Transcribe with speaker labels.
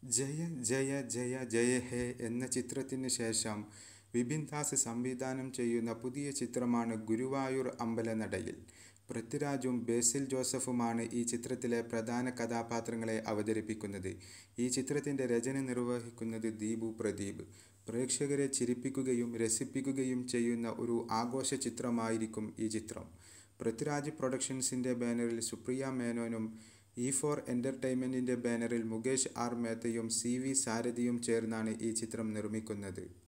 Speaker 1: ജയ ജയ ജയ ജയ ഹേ എന്ന ചിത്രത്തിന് ശേഷം വിപിൻ ദാസ് സംവിധാനം ചെയ്യുന്ന പുതിയ ചിത്രമാണ് ഗുരുവായൂർ അമ്പലനടയിൽ പൃഥ്വിരാജും ബേസിൽ ജോസഫുമാണ് ഈ ചിത്രത്തിലെ പ്രധാന കഥാപാത്രങ്ങളെ അവതരിപ്പിക്കുന്നത് ഈ ചിത്രത്തിൻ്റെ രചന നിർവഹിക്കുന്നത് ദീപു പ്രദീപ് പ്രേക്ഷകരെ ചിരിപ്പിക്കുകയും രസിപ്പിക്കുകയും ചെയ്യുന്ന ഒരു ആഘോഷ ചിത്രമായിരിക്കും ഈ ചിത്രം പൃഥ്വിരാജ് പ്രൊഡക്ഷൻസിൻ്റെ ബാനറിൽ സുപ്രിയ മേനോനും ഇ ഫോർ എൻ്റർടൈൻമെൻറ്റിൻ്റെ ബാനറിൽ മുകേഷ് ആർ മേത്തയും സി വി സാരഥിയും ചേർന്നാണ് ഈ ചിത്രം നിർമ്മിക്കുന്നത്